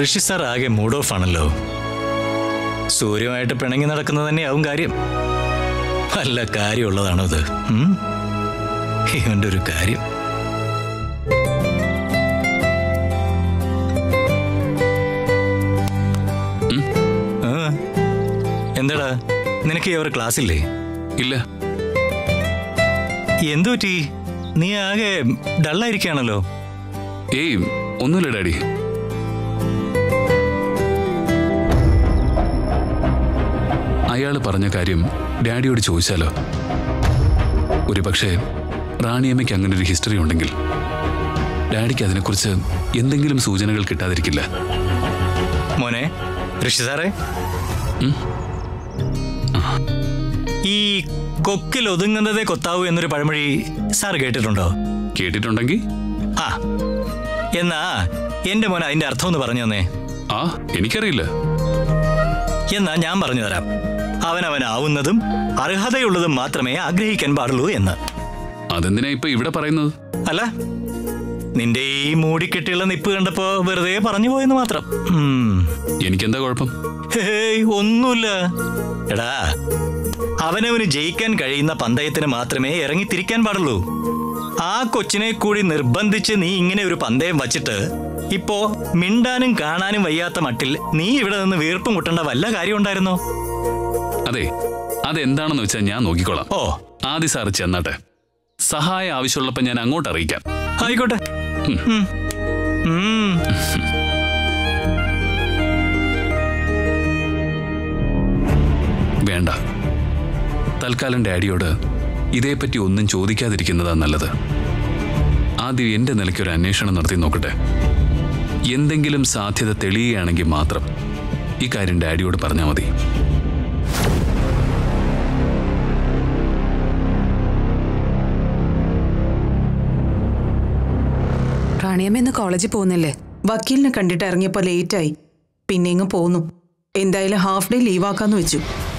ഋഷി sir ആകെ mood off ആണല്ലോ സൂര്യമായിട്ട് പിണങ്ങി നടക്കുന്നത് തന്നെയാവും കാര്യം നല്ല കാര്യമുള്ളതാണോ ഇത് ഉം? ഇവന്റെ ഒരു കാര്യം ആ, എന്താടാ നിനക്ക് ഈ അവർ ക്ലാസ് ഇല്ലേ ഇല്ല എന്തു പറ്റി നീ ആകെ ഡള്ളായിരിക്കുകയാണല്ലോ ഏയ് ഒന്നുമില്ല ഡാഡി അയാൾ പറഞ്ഞ കാര്യം ഡാഡിയോട് ചോദിച്ചാലോ ഒരു പക്ഷേ റാണിയമ്മയ്ക്ക് അങ്ങനെ ഒരു ഹിസ്റ്ററി ഉണ്ടെങ്കിൽ ഡാഡിക്ക് അതിനെക്കുറിച്ച് എന്തെങ്കിലും സൂചനകൾ കിട്ടാതിരിക്കില്ല മോനെ ഋഷി സാറേ ഈ കൊക്കിൽ ഒതുങ്ങുന്നതേ കൊത്താവൂ എന്നൊരു പഴമൊഴി സാർ കേട്ടിട്ടുണ്ടോ കേട്ടിട്ടുണ്ടെങ്കിൽ ആ എന്നാ എന്റെ മോൻ അതിന്റെ അർത്ഥം ഒന്ന് പറഞ്ഞു തന്നേ ആ എനിക്കറിയില്ല എന്നാ ഞാൻ പറഞ്ഞു തരാം അവനവനാവുന്നതും അർഹതയുള്ളതും മാത്രമേ ആഗ്രഹിക്കാൻ പാടുള്ളൂ എന്ന് അതെന്തിനാ ഇപ്പൊ ഇവിടെ പറയുന്നത് അല്ല നിന്റെ ഈ മൂടിക്കെട്ടിയുള്ള നിപ്പ് കണ്ടപ്പോ വെറുതെ പറഞ്ഞു പോയെന്ന് മാത്രം ഉം. എനിക്കെന്താ കുഴപ്പം ഹേയ് ഒന്നുമില്ല എടാ അവനവന് ജയിക്കാൻ കഴിയുന്ന പന്തയത്തിന് മാത്രമേ ഇറങ്ങി തിരിക്കാൻ പാടുള്ളൂ ആ കൊച്ചിനെ കൂടി നിർബന്ധിച്ച് നീ ഇങ്ങനെ ഒരു പന്തയം വച്ചിട്ട് ഇപ്പോ മിണ്ടാനും കാണാനും വയ്യാത്ത മട്ടിൽ നീ ഇവിടെ നിന്ന് വീർപ്പ് മുട്ടേണ്ട വല്ല കാര്യം ഉണ്ടായിരുന്നോ അതെ അതെന്താണെന്ന് വെച്ചാൽ ഞാൻ നോക്കിക്കോളാം ഓ ആദ്യ സാറ് ചെന്നാട്ടെ സഹായം ആവശ്യമുള്ളപ്പോൾ ഞാൻ അങ്ങോട്ട് അറിയിക്കാം ആയിക്കോട്ടെ ഉം. ഉം. വേണ്ട തൽക്കാലം ഡാഡിയോട് ഇതേപ്പറ്റി ഒന്നും ചോദിക്കാതിരിക്കുന്നതാ നല്ലത് ആദ്യം എന്റെ നിലയ്ക്ക് ഒരു അന്വേഷണം നടത്തി നോക്കട്ടെ എന്തെങ്കിലും സാധ്യത തെളിയുകയാണെങ്കിൽ മാത്രം ഇക്കാര്യം ഡാഡിയോട് പറഞ്ഞാൽ മതി റാണിയമ്മ ഇന്ന് കോളേജിൽ പോകുന്നില്ലേ വക്കീലിനെ കണ്ടിട്ട് ഇറങ്ങിയപ്പോൾ ലേറ്റായി പിന്നെ ഇങ്ങ് പോന്നു എന്തായാലും ഹാഫ് ഡേ ലീവാക്കാന്ന് വെച്ചു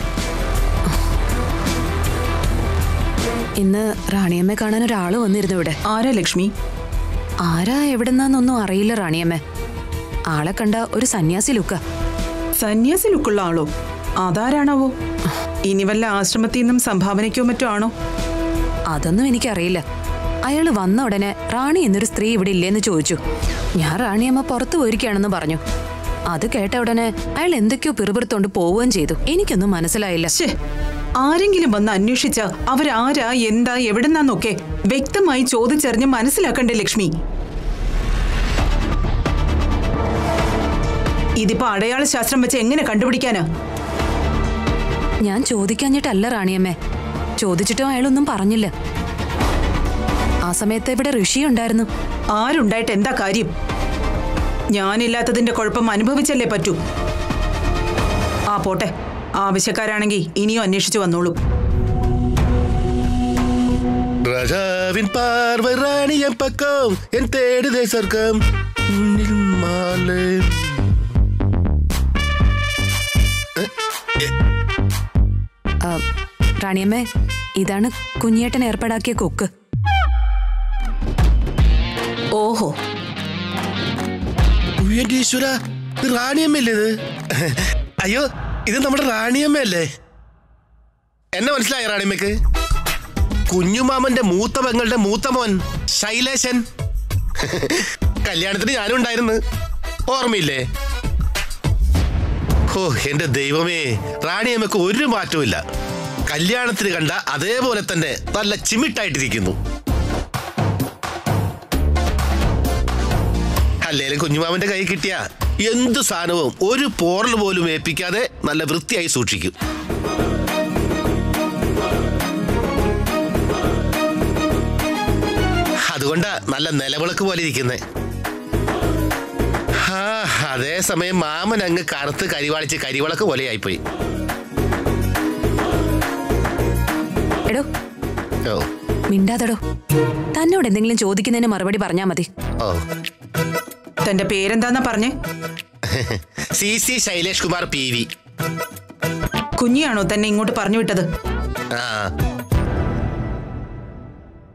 ഇന്ന് റാണിയമ്മയെ കാണാൻ ഒരാള് വന്നിരുന്നു ഇവിടെ ആരാ ലക്ഷ്മി ആരാ എവിടെന്നാന്നൊന്നും അറിയില്ല റാണിയമ്മ ആളെ കണ്ട ഒരു സന്യാസി ലുക്ക സന്യാസി ലുക്കുള്ള ആളോ അതാരാണാവോ ഇനി വല്ല ആശ്രമത്തിൽ നിന്നും സംഭാവനയ്ക്കോ മറ്റോ ആണോ അതൊന്നും എനിക്കറിയില്ല അയാൾ വന്ന ഉടനെ റാണി എന്നൊരു സ്ത്രീ ഇവിടെ ഇല്ലേന്ന് ചോദിച്ചു ഞാൻ റാണിയമ്മ പുറത്തു പോയിരിക്കുകയാണെന്ന് പറഞ്ഞു അത് കേട്ട ഉടനെ അയാൾ എന്തൊക്കെയോ പിറുപിറുത്തോണ്ട് പോവുകയും ചെയ്തു എനിക്കൊന്നും മനസ്സിലായില്ല ശ്ശേ ആരെങ്കിലും വന്ന് അന്വേഷിച്ച അവരാരാ എന്താ എവിടെന്നാന്നൊക്കെ വ്യക്തമായി ചോദിച്ചറിഞ്ഞ് മനസ്സിലാക്കണ്ടേ ലക്ഷ്മി ഇതിപ്പോ അടയാള ശാസ്ത്രം വെച്ച് എങ്ങനെ കണ്ടുപിടിക്കാനാ ഞാൻ ചോദിക്കാഞ്ഞിട്ടല്ല റാണിയമ്മേ ചോദിച്ചിട്ടും അയാളൊന്നും പറഞ്ഞില്ല ആ സമയത്ത് ഇവിടെ ഋഷി ഉണ്ടായിരുന്നു ആരുണ്ടായിട്ട് എന്താ കാര്യം ഞാനില്ലാത്തതിന്റെ കുഴപ്പം അനുഭവിച്ചല്ലേ പറ്റൂ ആ പോട്ടെ ആവശ്യക്കാരാണെങ്കിൽ ഇനിയും അന്വേഷിച്ചു വന്നോളൂ ராஜாவின் பார்வை ராணியம் பக்கம் என் தேடுதே சொர்க்கம் உன்னில் மாலை ആ, റാണിയമ്മേ ഇതാണ് കുഞ്ഞിയേട്ടൻ ഏർപ്പാടാക്കിയ കൊക്ക് ഓഹോ എന്റെ ഈശ്വര ഇത് റാണിയമ്മല്ലേ ഇത് അയ്യോ ഇത് നമ്മുടെ റാണിയമ്മയല്ലേ എന്നെ മനസ്സിലായ റാണിയമ്മക്ക് കുഞ്ഞുമാമന്റെ മൂത്ത പെങ്ങളുടെ മൂത്ത മോൻ ശൈലേശൻ കല്യാണത്തിന് ഞാനും ഉണ്ടായിരുന്നു ഓർമ്മയില്ലേ ഓ എന്റെ ദൈവമേ റാണിയമ്മക്ക് ഒരു മാറ്റവും കല്യാണത്തിന് കണ്ട അതേപോലെ തന്നെ നല്ല ചിമിട്ടായിട്ടിരിക്കുന്നു അല്ലേലും കുഞ്ഞുമാമന്റെ കൈ കിട്ടിയ എന്ത് സാധനവും ഒരു പോറൽ പോലും ഏൽപ്പിക്കാതെ നല്ല വൃത്തിയായി സൂക്ഷിക്കും അതുകൊണ്ടാ നല്ല നിലവിളക്ക് പോലെ ഇരിക്കുന്നേ ആ അതേസമയം മാമൻ അങ്ങ് കറുത്ത് കരിവാളിച്ച് കരിവിളക്ക് പോലെ ആയിപ്പോയി എടോ ഓ മിണ്ടാതടോ തന്നോട് എന്തെങ്കിലും ചോദിക്കുന്നതിന് മറുപടി പറഞ്ഞാ മതി ഓ തന്റെ പേരെന്താന്നാ പറഞ്ഞേ C C Shailesh Kumar P V കുഞ്ഞിയാണോ തന്നെ ഇങ്ങോട്ട് പറഞ്ഞു വിട്ടത് ആ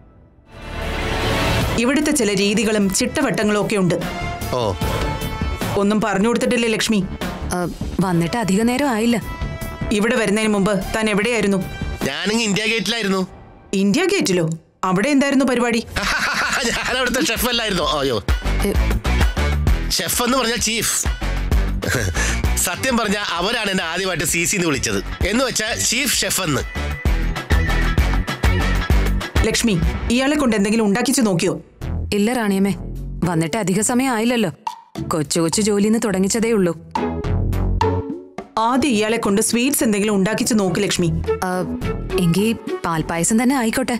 ഇവിടുത്തെ ചില രീതികളും ചിട്ടവട്ടങ്ങളും ഒക്കെ ഉണ്ട് ഓ ഒന്നും പറഞ്ഞു കൊടുത്തിട്ടില്ലേ ലക്ഷ്മി ആ, വന്നിട്ട് അധിക നേരം ആയില്ല ഇവിടെ വരുന്നതിന് മുമ്പ് താൻ എവിടെയായിരുന്നു ഞാനിങ്ങ് ഇന്ത്യ ഗേറ്റിലായിരുന്നു ഇന്ത്യ ഗേറ്റിലോ അവിടെ എന്തായിരുന്നു പരിപാടി ഞാൻ അവിടുത്തെ ഷെഫ് അല്ലായിരുന്നു അയ്യോ എ, ഷെഫ് എന്ന് പറഞ്ഞാൽ ചീഫ് സത്യം പറഞ്ഞ അവരാണ് എന്നെ ആദ്യമായിട്ട് സി സിന്ന് വിളിച്ചത് എന്ന് വെച്ചാൽ ചീഫ് ഷെഫ് എന്ന് ലക്ഷ്മി ഇയാളെ കൊണ്ട് എന്തെങ്കിലും ഉണ്ടാക്കിച്ചു നോക്കിയോ ഇല്ല റാണിയമ്മേ വന്നിട്ട് അധിക സമയം ആയില്ലല്ലോ കൊച്ചു കൊച്ചു ജോലിന്ന് തുടങ്ങിച്ചതേ ഉള്ളൂ ആദ്യം ഇയാളെ കൊണ്ട് സ്വീറ്റ്സ് എന്തെങ്കിലും ഉണ്ടാക്കിച്ചു നോക്ക് ലക്ഷ്മി ആ, എങ്കി പാൽപ്പായസം തന്നെ ആയിക്കോട്ടെ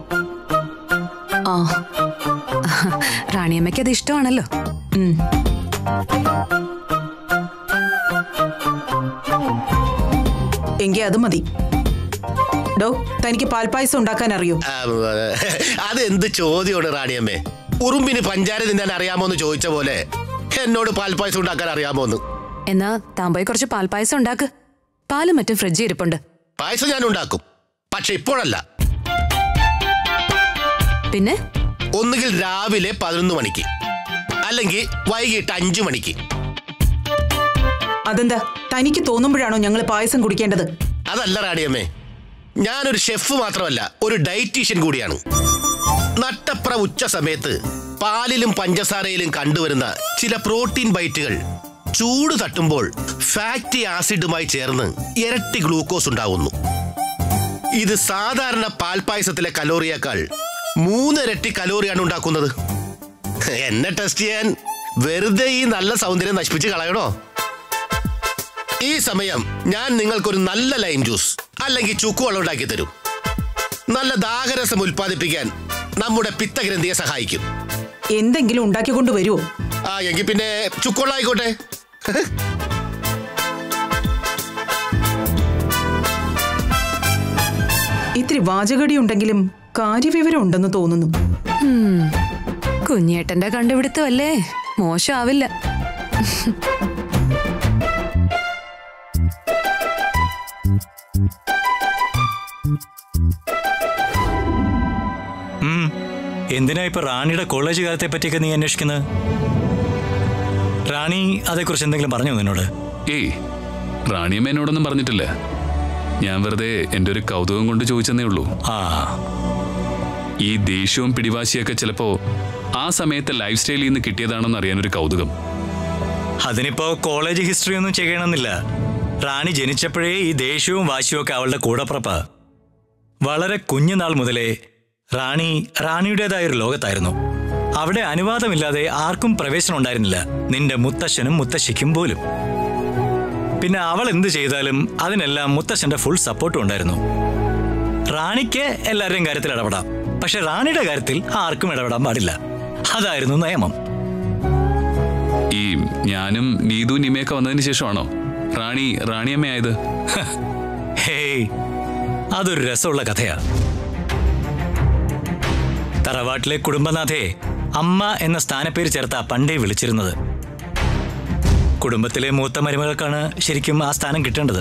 ആ റാണിയമ്മയ്ക്ക് അത് ഇഷ്ടമാണല്ലോ ഉം. എങ്കി അത് മതി ഡോ തനിക്ക് പാൽപ്പായസം ഉണ്ടാക്കാൻ അറിയോ ആ, അതെന്ത് ചോദ്യമാണ് റാണിയമ്മേ ഉറുമ്പിന് പഞ്ചാര തിന്നാൻ അറിയാമോ എന്ന് ചോദിച്ച പോലെ എന്നോട് പാൽപ്പായസം ഉണ്ടാക്കാൻ അറിയാമോ എന്ന് എന്നാ താൻ പോയി കുറച്ച് പാൽപ്പായസം ഉണ്ടാക്ക് പാലും മറ്റും ഫ്രിഡ്ജിൽ ഇരിപ്പുണ്ട് പായസം ഞാൻ ഉണ്ടാക്കും പക്ഷെ ഇപ്പോഴല്ല പിന്നെ ഒന്നുകിൽ രാവിലെ പതിനൊന്ന് മണിക്ക് അല്ലെങ്കിൽ വൈകിട്ട് അഞ്ചു മണിക്ക് അതെന്താ തനിക്ക് തോന്നുമ്പോഴാണോ ഞങ്ങൾ പായസം കുടിക്കേണ്ടത് അതല്ല റാണിയമ്മേ ഞാനൊരു ഷെഫ് മാത്രമല്ല ഒരു ഡയറ്റീഷ്യൻ കൂടിയാണ് നട്ടപ്ര ഉച്ച സമയത്ത് പാലിലും പഞ്ചസാരയിലും കണ്ടുവരുന്ന ചില പ്രോട്ടീൻ ബൈറ്റുകൾ ചൂട് തട്ടുമ്പോൾ ഫാറ്റി ആസിഡുമായി ചേർന്ന് ഇരട്ടി ഗ്ലൂക്കോസ് ഉണ്ടാവുന്നു ഇത് സാധാരണ പാൽപ്പായസത്തിലെ കലോറിയേക്കാൾ മൂന്നിരട്ടി കലോറിയാണ് ഉണ്ടാക്കുന്നത് എന്നെ ടെസ്റ്റ് ചെയ്യാൻ വെറുതെ ഈ നല്ല സൗന്ദര്യം നശിപ്പിച്ച് കളയണോ ഈ സമയം ഞാൻ നിങ്ങൾക്കൊരു നല്ല ലൈം ജ്യൂസ് അല്ലെങ്കിൽ ചുക്കുവെള്ളം ഉണ്ടാക്കി തരും നല്ല ദാഹരസം ഉൽപ്പാദിപ്പിക്കാൻ നമ്മുടെ പിത്തഗ്രന്ഥിയെ സഹായിക്കും എന്തെങ്കിലും ഉണ്ടാക്കിക്കൊണ്ട് വരുമോ ആ എങ്കിൽ പിന്നെ ചുക്കുവെള്ളം ആയിക്കോട്ടെ ഇത്തിരി വാചകടി ഉണ്ടെങ്കിലും കാര്യവിവരം ഉണ്ടെന്ന് തോന്നുന്നു കുഞ്ഞേട്ടന്റെ കണ്ടുപിടുത്തമല്ലേ മോശമാവില്ല ഉം. എന്തിനാ ഇപ്പൊ റാണിയുടെ കോളേജ് കാലത്തെ പറ്റിയൊക്കെ നീ അന്വേഷിക്കുന്നത് റാണി അതേക്കുറിച്ച് എന്തെങ്കിലും പറഞ്ഞോ നിന്നോട് ഏയ് റാണിയമ്മ എന്നോടൊന്നും പറഞ്ഞിട്ടില്ല ഞാൻ വെറുതെ എൻ്റെ ഒരു കൗതുകം കൊണ്ട് ചോദിച്ചെന്നേ ഉള്ളൂ ആ ഈ ദേഷ്യവും പിടിവാശിയൊക്കെ ചിലപ്പോ ആ സമയത്തെ ലൈഫ് സ്റ്റൈലിൽ നിന്ന് കിട്ടിയതാണെന്ന് അറിയാനൊരു കൗതുകം അതിനിപ്പോ കോളേജ് ഹിസ്റ്ററി ഒന്നും ചെയ്യണമെന്നില്ല റാണി ജനിച്ചപ്പോഴേ ഈ ദേഷ്യവും വാശിയും ഒക്കെ അവളുടെ കൂടപ്പുറപ്പാ വളരെ കുഞ്ഞുനാൾ മുതലേ റാണി റാണിയുടേതായ ഒരു ലോകത്തായിരുന്നു അവിടെ അനുവാദമില്ലാതെ ആർക്കും പ്രവേശനം ഉണ്ടായിരുന്നില്ല നിന്റെ മുത്തശ്ശനും മുത്തശ്ശിക്കും പോലും പിന്നെ അവൾ എന്ത് ചെയ്താലും അതിനെല്ലാം മുത്തശ്ശന്റെ ഫുൾ സപ്പോർട്ടും ഉണ്ടായിരുന്നു റാണിക്ക് എല്ലാവരുടെയും കാര്യത്തിൽ ഇടപെടാം പക്ഷെ റാണിയുടെ കാര്യത്തിൽ ആർക്കും ഇടപെടാൻ പാടില്ല അതായിരുന്നു നിയമം ഈ ഞാനും നീതു നിമയൊക്കെ വന്നതിന് ശേഷമാണോ റാണി റാണിയമ്മയായത് ഹേയ് അതൊരു രസമുള്ള കഥയാ തറവാട്ടിലെ കുടുംബനാഥയെ അമ്മ എന്ന സ്ഥാനപ്പേര് ചേർത്ത പണ്ടേ വിളിച്ചിരുന്നത് കുടുംബത്തിലെ മൂത്ത മരുമകൾക്കാണ് ശരിക്കും ആ സ്ഥാനം കിട്ടേണ്ടത്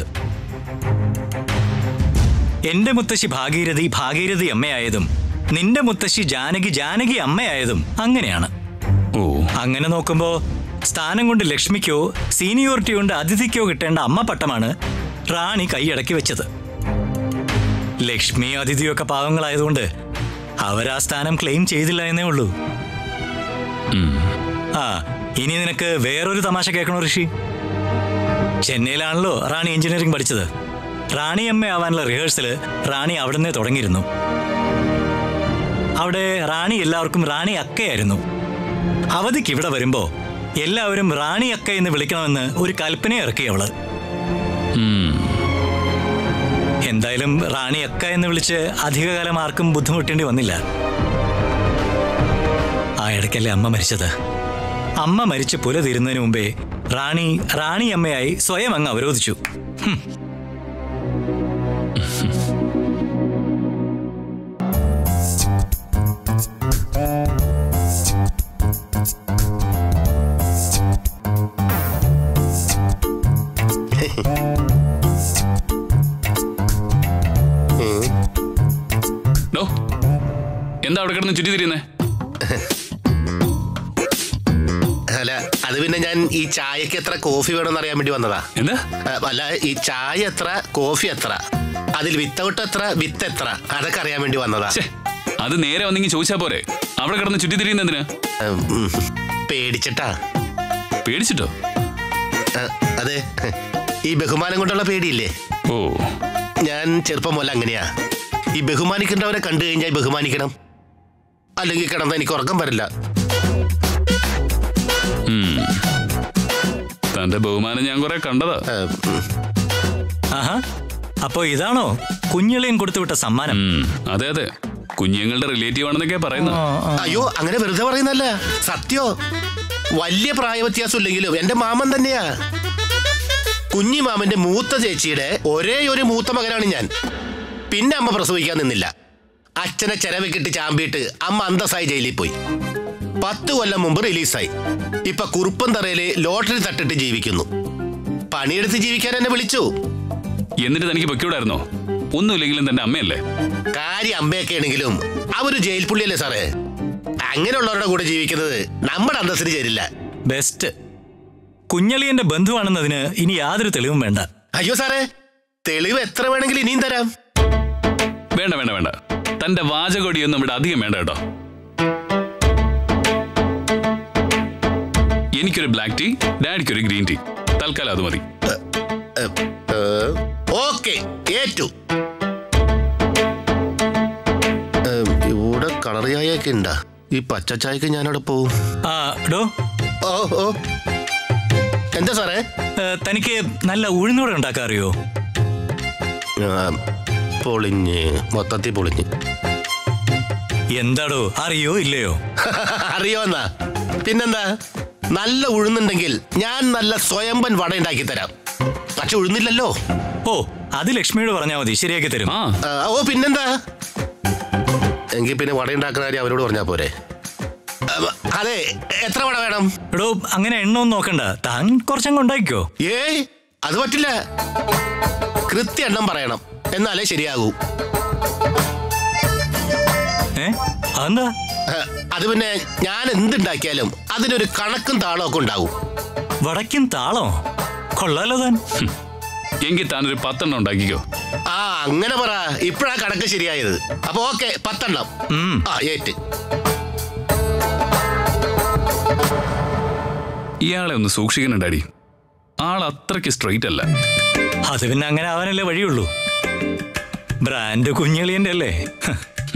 എന്റെ മുത്തശ്ശി ഭാഗീരഥി ഭാഗീരഥി അമ്മയായതും നിന്റെ മുത്തശ്ശി ജാനകി ജാനകി അമ്മയായതും അങ്ങനെയാണ് ഓ അങ്ങനെ നോക്കുമ്പോ സ്ഥാനം കൊണ്ട് ലക്ഷ്മിക്കോ സീനിയോറിറ്റി കൊണ്ട് അതിഥിക്കോ കിട്ടേണ്ട അമ്മ പട്ടമാണ് റാണി കൈയടക്കി വെച്ചത് ലക്ഷ്മി അതിഥിയും ഒക്കെ പാവങ്ങളായതുകൊണ്ട് അവരാ സ്ഥാനം ക്ലെയിം ചെയ്തില്ല എന്നേ ഉള്ളൂ ഉം. ആ ഇനി നിനക്ക് വേറൊരു തമാശ കേൾക്കണോ ഋഷി ചെന്നൈയിലാണല്ലോ റാണി എഞ്ചിനീയറിംഗ് പഠിച്ചത് റാണി അമ്മ ആവാനുള്ള റിഹേഴ്സല് റാണി അവിടുന്ന് തുടങ്ങിയിരുന്നു അവിടെ റാണി എല്ലാവർക്കും റാണി അക്കയായിരുന്നു അവധിക്ക് ഇവിടെ വരുമ്പോ എല്ലാവരും റാണി അക്ക എന്ന് വിളിക്കണമെന്ന് ഒരു കൽപ്പന ഇറക്കി അവള് ഉം. എന്തായാലും റാണി അക്ക എന്ന് വിളിച്ച് അധികകാലം ആർക്കും ബുദ്ധിമുട്ടേണ്ടി വന്നില്ല ആ ഇടയ്ക്കല്ലേ അമ്മ മരിച്ചത് അമ്മ മരിച്ച് പുല തീരുന്നതിന് മുമ്പേ റാണി റാണി അമ്മയായി സ്വയം അങ്ങ് അവരോധിച്ചു ഹും. ഡോ എന്താ അവിടെ കിടന്ന് ചുറ്റി തിരിയുന്നേ അല്ല അത് അത് പിന്നെ ഞാൻ ഈ ചായക്ക് എത്ര കോഫി വേണമെന്ന് അറിയാൻ വേണ്ടി വന്നതാ എന്താ ആ, അല്ല ഈ ചായ എത്ര കോഫി എത്ര അതിൽ വിത്തൗട്ട് എത്ര വിത്ത് എത്ര അതൊക്കെ അറിയാൻ വേണ്ടി വന്നതാ ഛേ അത് നേരെ വന്നെങ്കിൽ ചോദിച്ചാ പോരെ അവിടെ കിടന്ന് ചുറ്റിത്തിരിയുന്ന എന്തിനാ ഉം, ഉം. പേടിച്ചിട്ടാ പേടിച്ചിട്ടോ ആ, അതെ ഈ ബഹുമാനം കൊണ്ടുള്ള പേടിയില്ലേ ഓ ഞാൻ ചെറുപ്പം മുതൽ അങ്ങനെയാ ഈ ബഹുമാനിക്കേണ്ടവരെ കണ്ടു കഴിഞ്ഞാൽ ബഹുമാനിക്കണം അല്ലെങ്കിൽ കിടന്ന എനിക്ക് ഉറക്കം വരില്ല തന്റെ ബഹുമാനം ഞാൻ കുറെ കണ്ടതാ ആ, ഉം. ആഹാ അപ്പോ ഇതാണോ കുഞ്ഞിളയും കൊടുത്തുവിട്ട സമ്മാനം ഉം, അതെ അതെ കുഞ്ഞുങ്ങളുടെ റിലേറ്റീവ് ആണെന്നൊക്കെ പറയുന്നത് ആ, ആ. അയ്യോ അങ്ങനെ വെറുതെ പറയുന്നല്ല സത്യോ വലിയ പ്രായ വ്യത്യാസം ഇല്ലെങ്കിലും എന്റെ മാമൻ തന്നെയാ കുഞ്ഞി മാമന്റെ മൂത്ത ചേച്ചിയുടെ ഒരേ ഒരു മൂത്ത മകനാണ് ഞാൻ പിന്നെ അമ്മ പ്രസവിക്കാൻ നിന്നില്ല അച്ഛനെ ചെലവിക്കിട്ട് ചാമ്പിയിട്ട് അമ്മ അന്തസ്സായി ജയിലിൽ പോയി പത്ത് കൊല്ലം മുമ്പ് റിലീസായി ഇപ്പൊ കുറുപ്പൻ തറയില് ലോട്ടറി തട്ടിട്ട് ജീവിക്കുന്നു പണിയെടുത്ത് ജീവിക്കാൻ എന്നെ വിളിച്ചു എന്നിട്ട് തനിക്ക് പൊയ്ക്കൂടായിരുന്നോ ഒന്നുമില്ലെങ്കിലും തന്റെ അമ്മയല്ലേ കാര്യം അമ്മയൊക്കെ ആണെങ്കിലും അവര് ജയിൽ പുള്ളിയല്ലേ സാറേ അങ്ങനെയുള്ളവരുടെ കൂടെ ജീവിക്കുന്നത് നമ്മുടെ അന്തസ്സിന് ചേരില്ല ബെസ്റ്റ് കുഞ്ഞളിയന്റെ ബന്ധുവാണെന്നതിന് ഇനി യാതൊരു തെളിവും വേണ്ട അയ്യോ സാറേ തെളിവ് എത്ര വേണമെങ്കിലും ഇനിയും തരാം വേണ്ട വേണ്ട വേണ്ട തന്റെ വാചകൊടിയൊന്നും ഇവിടെ അധികം വേണ്ട കേട്ടോ എനിക്കൊരു ബ്ലാക്ക് ടീ ഡാഡിക്കൊരു ഗ്രീൻ ടീ തൽക്കാലം അത് മതി ഓക്കെ ഏറ്റു ഏം, ഇവിടെ കളർ ചായയൊക്കെ ഉണ്ടാ ഈ പച്ച ചായക്ക് ഞാനവിടെ പോവും ആ ഡോ ഓ ഓ എന്താ സാറേ ഏ, തനിക്ക് നല്ല ഉഴുന്നോടെ ഉണ്ടാക്കാൻ അറിയോ ആ, പൊളിഞ്ഞ് മൊത്തത്തിൽ പൊളിഞ്ഞ് എന്താടോ അറിയോ ഇല്ലയോ അറിയോന്നാ പിന്നെന്താ നല്ല ഉഴുന്നുണ്ടെങ്കിൽ ഞാൻ നല്ല സ്വയംബൻ വട ഉണ്ടാക്കി തരാം പക്ഷെ ഉഴുന്നില്ലല്ലോ ഓ അത് ലക്ഷ്മിയോട് പറഞ്ഞാൽ മതി ശരിയാക്കി തരും ആ ആ, ഓ പിന്നെന്താ എങ്കിൽ പിന്നെ വട ഉണ്ടാക്കുന്ന കാര്യം അവരോട് പറഞ്ഞാ പോരെ അ, അതെ എത്ര വട വേണം എടോ അങ്ങനെ എണ്ണമൊന്നും നോക്കണ്ട താൻ കുറച്ചങ്ങ് ഉണ്ടാക്കിക്കോ ഏയ് അത് പറ്റില്ല കൃത്യ എണ്ണം പറയണം എന്നാലേ ശരിയാകൂ ഏ അതെന്താ ആ, അത് പിന്നെ ഞാൻ എന്തുണ്ടാക്കിയാലും അതിനൊരു കണക്കും താളമൊക്കെ ഉണ്ടാവും വടക്കും താളോ കൊള്ളാലോ താൻ എങ്കിൽ താനൊരു പത്തെണ്ണം ഉണ്ടാക്കിക്കോ ആ അങ്ങനെ പറ ഇപ്പഴാ കണക്ക് ശരിയായത് അപ്പൊ ഓക്കെ പത്തെണ്ണം ഉം. ആ ഏറ്റ് ഇയാളെ ഒന്ന് സൂക്ഷിക്കണം ഡാഡി ആൾ അത്രയ്ക്ക് സ്ട്രെയിറ്റ് അല്ല അത് പിന്നെ അങ്ങനെ ആവാനല്ലേ വഴിയുള്ളൂ ബ്രാൻഡ് കുഞ്ഞളിയന്റെ അല്ലേ ഹ,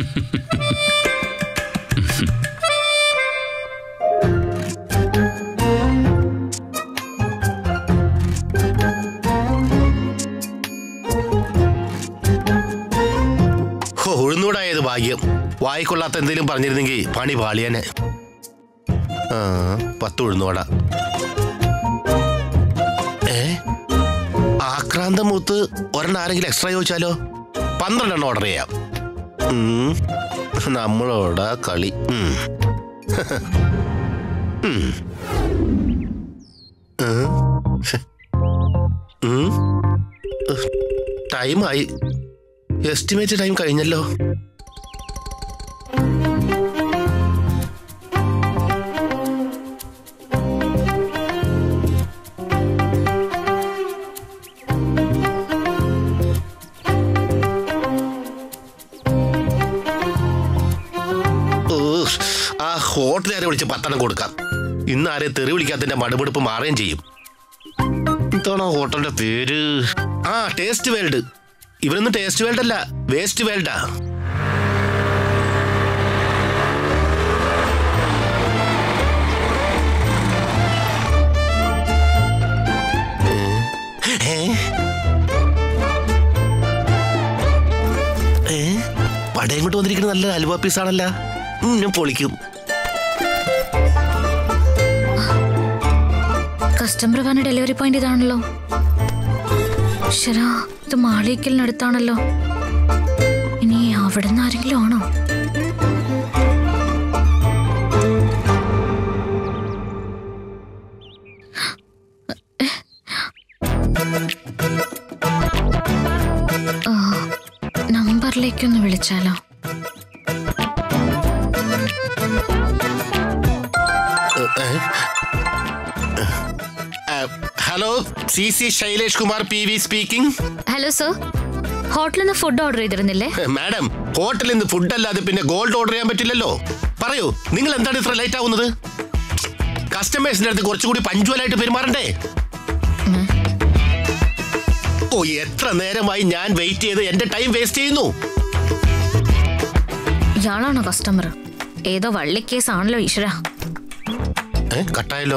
ഹോ, ഉഴുന്നൂടായത് ഭാഗ്യം വായിക്കൊള്ളാത്ത എന്തെങ്കിലും പറഞ്ഞിരുന്നെങ്കിൽ പണി പാളിയനെ ആ പത്ത് ഉഴുന്നോട ഏ ആക്രാന്തം മൂത്ത് ഒരെണ്ണം ആരെങ്കിലും എക്സ്ട്രാ ചോദിച്ചാലോ പന്ത്രണ്ടെണ്ണം ഓർഡർ ചെയ്യാം ഉം, നമ്മളോടാ കളി ഉം. ഉം. ഏ? ശ്ശെ. ഉം. ഉഹ്, ടൈമായി എസ്റ്റിമേറ്റ് ടൈം കഴിഞ്ഞല്ലോ ഓ, ആ ഹോട്ടലുകാരെ വിളിച്ച് പത്തെണ്ണം കൊടുക്കാം ഇന്ന് ആരെ തെറി വിളിക്കാത്തതിന്റെ മടുപെടുപ്പ് മാറുകയും ചെയ്യും എന്താണ് ആ ഹോട്ടലിന്റെ പേര് ആ ടേസ്റ്റ് വേൾഡ് ഇവരൊന്നും ടേസ്റ്റ് വേൾഡ് അല്ല വേസ്റ്റ് വേൾഡാ ഏ? ഏ? പടയം കൊണ്ട് വന്നിരിക്കുന്നത് നല്ല അലുവ പീസാണല്ല ഞാൻ പൊളിക്കും കസ്റ്റമർ പറഞ്ഞ ഡെലിവറി പോയിന്റ് ഇതാണല്ലോ ശരാ ഇത് മാളിക്കലിനടുത്താണല്ലോ ഇനി അവിടെ നിന്ന് ആരെങ്കിലും ആണോ ആ, നമ്പറിലേക്കൊന്ന് വിളിച്ചാലോ ഏ? Hello C C Shailesh Kumar P V speaking hello sir ഹോട്ടലിൽ നിന്ന് ഫുഡ് ഓർഡർ ചെയ്തിരുന്നില്ലേ മാഡം ഹോട്ടലിൽ നിന്ന് ഫുഡ് അല്ലാതെ പിന്നെ ഗോൾഡ് ഓർഡർ ചെയ്യാൻ പറ്റില്ലല്ലോ പറയൂ നിങ്ങൾ എന്താണ് ഇത്ര ലേറ്റ് ആവുന്നത് കസ്റ്റമേഴ്സിന്റെ അടുത്ത് കുറച്ചുകൂടി പഞ്ച്വലായിട്ട് പെരുമാറണ്ടേ ഓ എത്ര നേരമായി ഞാൻ വെയിറ്റ് ചെയ്ത് എന്റെ ടൈം വേസ്റ്റ് ചെയ്യുന്നു ഇയാളാണോ കസ്റ്റമർ ഏതോ വള്ളിക്കേസ് ആണല്ലോ ഈശ്വര ഏ, കട്ടായല്ലോ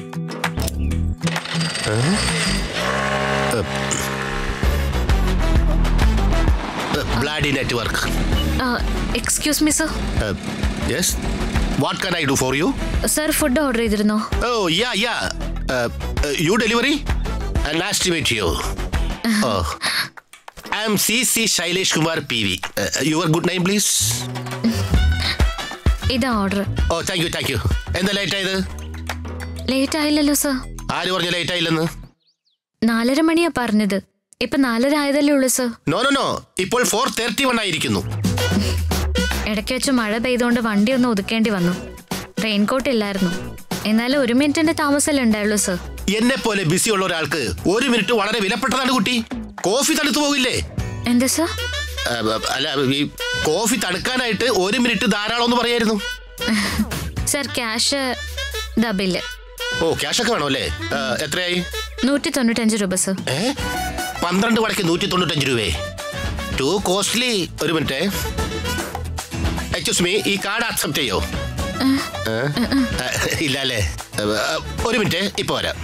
bloody network excuse me sir yes what can I do for you sir food order ചെയ്തിരുന്നോ Oh, yeah, yeah. Uh, uh, you delivery? Uh, nice to meet you. Oh. I'm CC Shailesh Kumar PV. Uh, your good name, please? ഇതാ order Oh, thank you, thank you. എന്താ late ആയത് late ആയില്ലല്ലോ sir ആര് പറഞ്ഞു late ആയില്ലെന്ന് നാലര മണിയാ പറഞ്ഞത് ഇപ്പൊ നാലര ആയതല്ലേ ഉള്ളൂ സർ നോ നോ നോ ഇപ്പോൾ ഫോർ തേർട്ടി വൺ ആയിരിക്കുന്നു ഇടയ്ക്ക് വെച്ച് മഴ പെയ്തുകൊണ്ട് വണ്ടി ഒന്ന് ഒതുക്കേണ്ടി വന്നു റെയിൻകോട്ട് ഇല്ലായിരുന്നു എന്നാലും ഒരു മിനിറ്റിന്റെ താമസമല്ലേ ഉണ്ടായുള്ളൂ സർ എന്നെ പോലെ ബിസി ഉള്ള ഒരാൾക്ക് ഒരു മിനിറ്റ് വളരെ വിലപ്പെട്ടതാണ് കുട്ടി കോഫി തണുത്തു പോകില്ലേ എന്താ സർ Uh, അല്ല ഈ കോഫി തണുക്കാനായിട്ട് ഒരു മിനിറ്റ് ധാരാളം എന്ന് പറയായിരുന്നു സർ ക്യാഷ് ദ ബില്ല് ഓ ക്യാഷ് ഒക്കെ വേണോ അല്ലേ Uh, എത്രയായി നൂറ്റി തൊണ്ണൂറ്റഞ്ച് രൂപ സർ ഏ പന്ത്രണ്ട് വടക്ക് നൂറ്റി തൊണ്ണൂറ്റഞ്ച് രൂപയെ ടു കോസ്റ്റ്ലി ഒരു മിനിറ്റ് എക്സ്ക്യൂസ് മീ ഈ കാർഡ് അക്സെപ്റ്റ് ചെയ്യോ ഏ? ഏ, ഇല്ല അല്ലേ ഏ, ഏ, ഒരു മിനിറ്റ് ഇപ്പൊ വരാം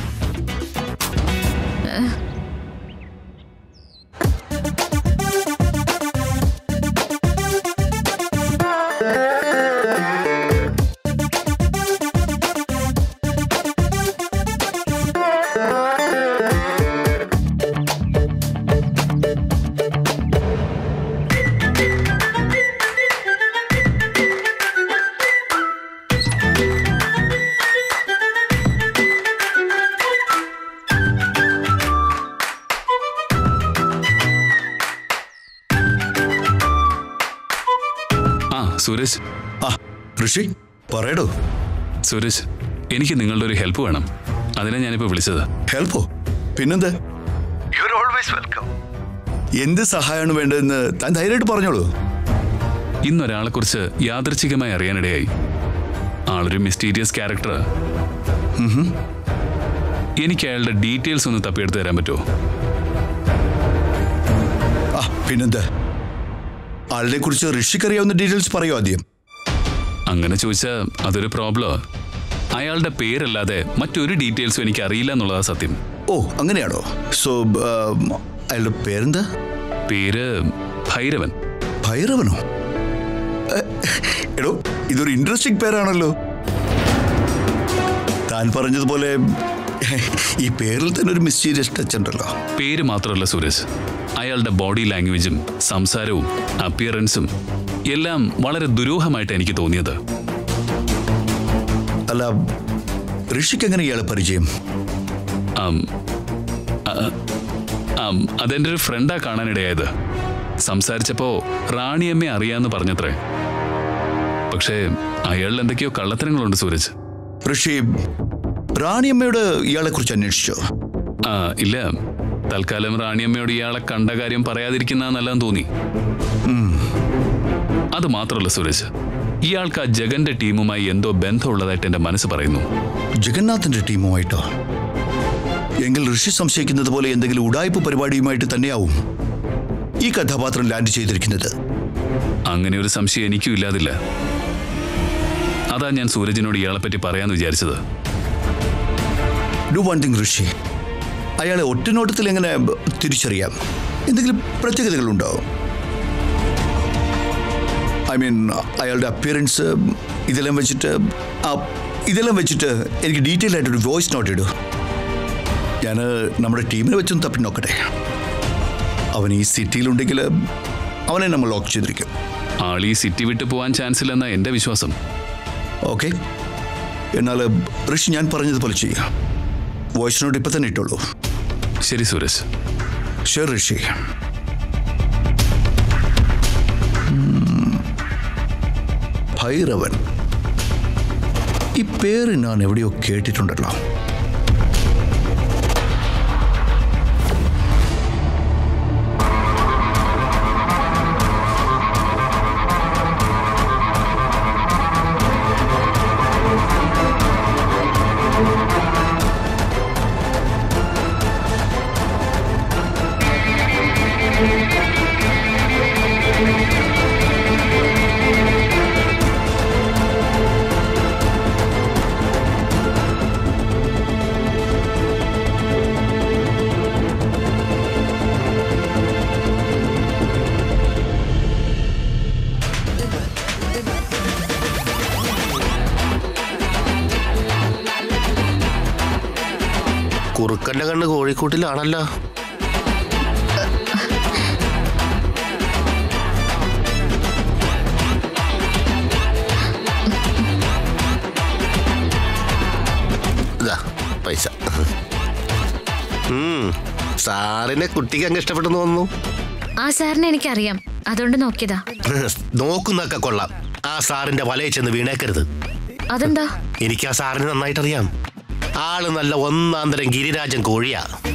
ആ സുരേഷ് ആ ഋഷി പറയടോ സുരേഷ് എനിക്ക് നിങ്ങളുടെ ഒരു ഹെൽപ്പ് വേണം അതിനാ ഞാനിപ്പോൾ വിളിച്ചത് ഹെൽപ്പോ പിന്നെന്ത് യു ഓൾവേസ് വെൽക്കം എന്ത് സഹായമാണ് വേണ്ടതെന്ന് താൻ ധൈര്യമായിട്ട് പറഞ്ഞോളൂ ഇന്നൊരാളെക്കുറിച്ച് യാദൃച്ഛികമായി അറിയാനിടയായി ആളൊരു മിസ്റ്റീരിയസ് ക്യാരക്ടർ എനിക്ക് അയാളുടെ ഡീറ്റെയിൽസ് ഒന്ന് തപ്പിയെടുത്ത് തരാൻ പറ്റുമോ ആ പിന്നെന്ത് ആളിനെ കുറിച്ച് ഋഷിക്ക് അറിയാവുന്ന ഡീറ്റെയിൽസ് പറയൂ ആദ്യം അങ്ങനെ ചോദിച്ചാൽ അതൊരു പ്രോബ്ലം അയാളുടെ പേരല്ലാതെ മറ്റൊരു ഡീറ്റെയിൽസും എനിക്ക് അറിയില്ല എന്നുള്ളതാ സത്യം ഓ അങ്ങനെയാണോ സോ അയാളുടെ പേരെന്താ പേര് ഭൈരവൻ ഭൈരവനോ എ, എടോ ഇതൊരു ഇൻട്രസ്റ്റിംഗ് പേരാണല്ലോ താൻ പറഞ്ഞതുപോലെ ഈ പേരിൽ തന്നെ ഒരു മിസ്റ്റീരിയസ് ടച്ച് ഉണ്ടല്ലോ പേര് മാത്രമല്ല സുരേഷ് അയാളുടെ ബോഡി ലാംഗ്വേജും സംസാരവും അപ്പിയറൻസും എല്ലാം വളരെ ദുരൂഹമായിട്ട് എനിക്ക് തോന്നിയത് അല്ല ഋഷിക്ക് എങ്ങനെ ഇയാളെ പരിചയം ആം, ആ, ആം, അതെന്റെ ഒരു ഫ്രണ്ടാ കാണാനിടയായത് സംസാരിച്ചപ്പോ റാണിയമ്മയെ അറിയാന്ന് പറഞ്ഞത്രേ പക്ഷേ അയാളിൽ എന്തൊക്കെയോ കള്ളത്തരങ്ങളുണ്ട് സൂരജ് ഋഷി റാണിയമ്മയോട് ഇയാളെ കുറിച്ച് അന്വേഷിച്ചോ ആ ഇല്ല തൽക്കാലം റാണിയമ്മയോട് ഇയാളെ കണ്ട കാര്യം പറയാതിരിക്കുന്ന നല്ലതെന്ന് തോന്നി അത് മാത്രമല്ല സുരേഷ് ഇയാൾക്ക് ആ ജഗന്റെ ടീമുമായി എന്തോ ബന്ധമുള്ളതായിട്ട് എന്റെ മനസ്സ് പറയുന്നു ജഗന്നാഥന്റെ ടീമുമായിട്ടോ എങ്കിൽ ഋഷി സംശയിക്കുന്നത് പോലെ എന്തെങ്കിലും ഉടായ്പ പരിപാടിയുമായിട്ട് തന്നെയാവും ഈ കഥാപാത്രം ലാൻഡ് ചെയ്തിരിക്കുന്നത് അങ്ങനെ ഒരു സംശയം എനിക്കും ഇല്ലാതില്ല അതാ ഞാൻ സൂരജിനോട് ഇയാളെ പറ്റി പറയാന്ന് വിചാരിച്ചത് ഡു വൺ തിങ് ഋഷി അയാളെ ഒറ്റനോട്ടത്തിൽ എങ്ങനെ തിരിച്ചറിയാം എന്തെങ്കിലും പ്രത്യേകതകളുണ്ടോ ഐ മീൻ അയാളുടെ അപ്പിയറൻസ് ഇതെല്ലാം വെച്ചിട്ട് ആ ഇതെല്ലാം വെച്ചിട്ട് എനിക്ക് ഡീറ്റെയിൽ ആയിട്ടൊരു വോയിസ് നോട്ട് ഇടൂ ഞാൻ നമ്മുടെ ടീമിനെ വെച്ചൊന്ന് തപ്പി നോക്കട്ടെ അവൻ ഈ സിറ്റിയിലുണ്ടെങ്കിൽ അവനെ നമ്മൾ ലോക്ക് ചെയ്തിരിക്കും ആൾ ഈ സിറ്റി വിട്ട് പോകാൻ ചാൻസ് ഇല്ലെന്ന എന്റെ വിശ്വാസം ഓക്കെ എന്നാൽ ഋഷി ഞാൻ പറഞ്ഞതുപോലെ ചെയ്യാം വോയിസ് നോട്ട് ഇപ്പം തന്നെ ഇട്ടുള്ളൂ ശരി സുരേഷ് ശരി ഋഷി ഉം. ഭൈരവൻ ഈ പേര് ഞാൻ എവിടെയോ കേട്ടിട്ടുണ്ടല്ലോ കുറുക്കന്റെ കണ്ണ് കോഴിക്കൂട്ടിലാണല്ലോ ഇതാ പൈസ ഉം, സാറിനെ കുട്ടിക്ക് അങ്ങ് ഇഷ്ടപ്പെട്ടെന്ന് തോന്നുന്നു ആ സാറിനെ എനിക്കറിയാം അതുകൊണ്ട് നോക്കിയതാ നോക്കുന്നൊക്കെ കൊള്ളാം ആ സാറിന്റെ വലയിൽ ചെന്ന് വീണേക്കരുത് അതെന്താ എനിക്ക് ആ സാറിന് നന്നായിട്ടറിയാം ആള് നല്ല ഒന്നാം തരം ഗിരിരാജൻ കോഴിയാ